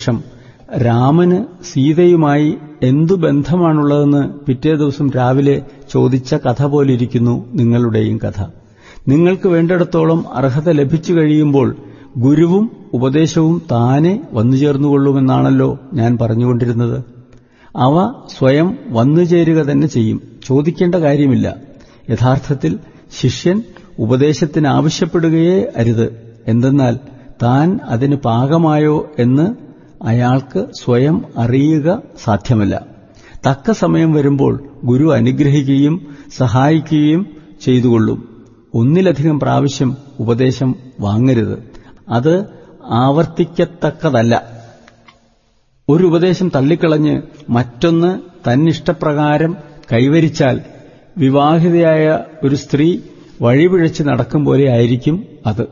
ശേഷം രാമന് സീതയുമായി എന്തു ബന്ധമാണുള്ളതെന്ന് പിറ്റേ ദിവസം രാവിലെ ചോദിച്ച കഥ പോലിരിക്കുന്നു നിങ്ങളുടെയും കഥ നിങ്ങൾക്ക് വേണ്ടിടത്തോളം അർഹത ലഭിച്ചു കഴിയുമ്പോൾ ഗുരുവും ഉപദേശവും താനെ വന്നു ചേർന്നുകൊള്ളുമെന്നാണല്ലോ ഞാൻ പറഞ്ഞുകൊണ്ടിരുന്നത് അവ സ്വയം വന്നു ചേരുക തന്നെ ചെയ്യും ചോദിക്കേണ്ട കാര്യമില്ല യഥാർത്ഥത്തിൽ ശിഷ്യൻ ഉപദേശത്തിന് ആവശ്യപ്പെടുകയേ അരുത് എന്തെന്നാൽ താൻ അതിന് പാകമായോ എന്ന് അയാൾക്ക് സ്വയം അറിയുക സാധ്യമല്ല തക്ക സമയം വരുമ്പോൾ ഗുരു അനുഗ്രഹിക്കുകയും സഹായിക്കുകയും ചെയ്തുകൊള്ളും ഒന്നിലധികം പ്രാവശ്യം ഉപദേശം വാങ്ങരുത് അത് ആവർത്തിക്കത്തക്കതല്ല ഒരു ഉപദേശം തള്ളിക്കളഞ്ഞ് മറ്റൊന്ന് തന്നിഷ്ടപ്രകാരം കൈവരിച്ചാൽ വിവാഹിതയായ ഒരു സ്ത്രീ വഴിപിഴച്ച് നടക്കും പോലെ ആയിരിക്കും അത്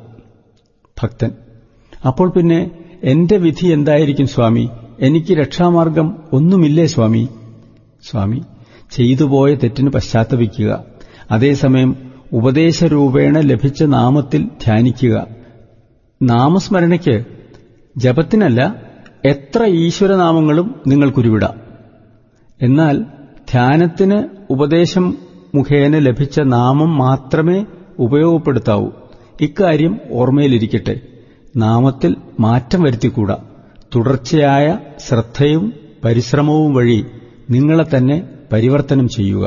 ഭക്തൻ അപ്പോൾ പിന്നെ എന്റെ വിധി എന്തായിരിക്കും സ്വാമി എനിക്ക് രക്ഷാമാർഗം ഒന്നുമില്ലേ സ്വാമി സ്വാമി ചെയ്തുപോയ തെറ്റിന് പശ്ചാത്തപിക്കുക അതേസമയം ഉപദേശരൂപേണ ലഭിച്ച നാമത്തിൽ ധ്യാനിക്കുക നാമസ്മരണയ്ക്ക് ജപത്തിനല്ല എത്ര ഈശ്വരനാമങ്ങളും നിങ്ങൾക്കുരുവിടാം എന്നാൽ ധ്യാനത്തിന് ഉപദേശം മുഖേന ലഭിച്ച നാമം മാത്രമേ ഉപയോഗപ്പെടുത്താവൂ ഇക്കാര്യം ഓർമ്മയിലിരിക്കട്ടെ നാമത്തിൽ മാറ്റം വരുത്തിക്കൂടാ തുടർച്ചയായ ശ്രദ്ധയും പരിശ്രമവും വഴി നിങ്ങളെ തന്നെ പരിവർത്തനം ചെയ്യുക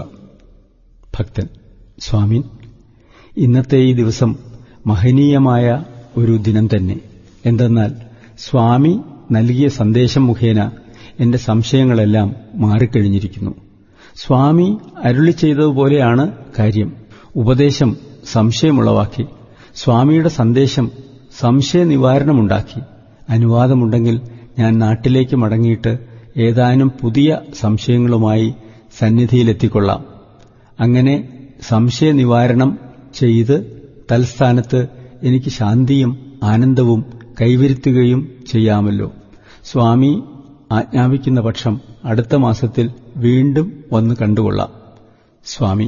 ഭക്തൻ സ്വാമി ഇന്നത്തെ ഈ ദിവസം മഹനീയമായ ഒരു ദിനം തന്നെ എന്തെന്നാൽ സ്വാമി നൽകിയ സന്ദേശം മുഖേന എന്റെ സംശയങ്ങളെല്ലാം മാറിക്കഴിഞ്ഞിരിക്കുന്നു സ്വാമി അരുളി ചെയ്തതുപോലെയാണ് കാര്യം ഉപദേശം സംശയമുളവാക്കി സ്വാമിയുടെ സന്ദേശം സംശയനിവാരണമുണ്ടാക്കി അനുവാദമുണ്ടെങ്കിൽ ഞാൻ നാട്ടിലേക്ക് മടങ്ങിയിട്ട് ഏതാനും പുതിയ സംശയങ്ങളുമായി സന്നിധിയിലെത്തിക്കൊള്ളാം അങ്ങനെ സംശയനിവാരണം ചെയ്ത് തൽസ്ഥാനത്ത് എനിക്ക് ശാന്തിയും ആനന്ദവും കൈവരുത്തുകയും ചെയ്യാമല്ലോ സ്വാമി ആജ്ഞാപിക്കുന്ന പക്ഷം അടുത്ത മാസത്തിൽ വീണ്ടും വന്ന് കണ്ടുകൊള്ളാം സ്വാമി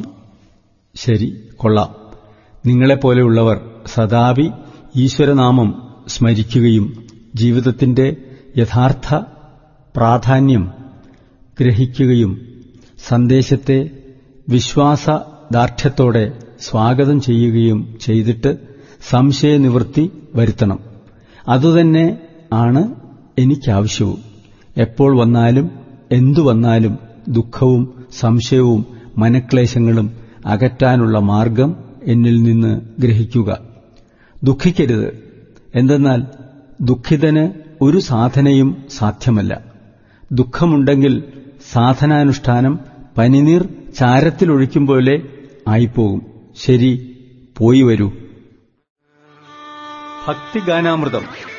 ശരി കൊള്ളാം നിങ്ങളെപ്പോലെയുള്ളവർ സദാപി ഈശ്വരനാമം സ്മരിക്കുകയും ജീവിതത്തിന്റെ യഥാർത്ഥ പ്രാധാന്യം ഗ്രഹിക്കുകയും സന്ദേശത്തെ വിശ്വാസദാർഢ്യത്തോടെ സ്വാഗതം ചെയ്യുകയും ചെയ്തിട്ട് സംശയനിവൃത്തി വരുത്തണം അതുതന്നെ ആണ് എനിക്കാവശ്യവും എപ്പോൾ വന്നാലും എന്തു വന്നാലും ദുഃഖവും സംശയവും മനക്ലേശങ്ങളും അകറ്റാനുള്ള മാർഗം എന്നിൽ നിന്ന് ഗ്രഹിക്കുക ദുഃഖിക്കരുത് എന്തെന്നാൽ ദുഃഖിതന് ഒരു സാധനയും സാധ്യമല്ല ദുഃഖമുണ്ടെങ്കിൽ സാധനാനുഷ്ഠാനം പനിനീർ ചാരത്തിലൊഴിക്കും പോലെ ആയിപ്പോകും ശരി പോയി വരൂ ഭക്തിഗാനാമൃതം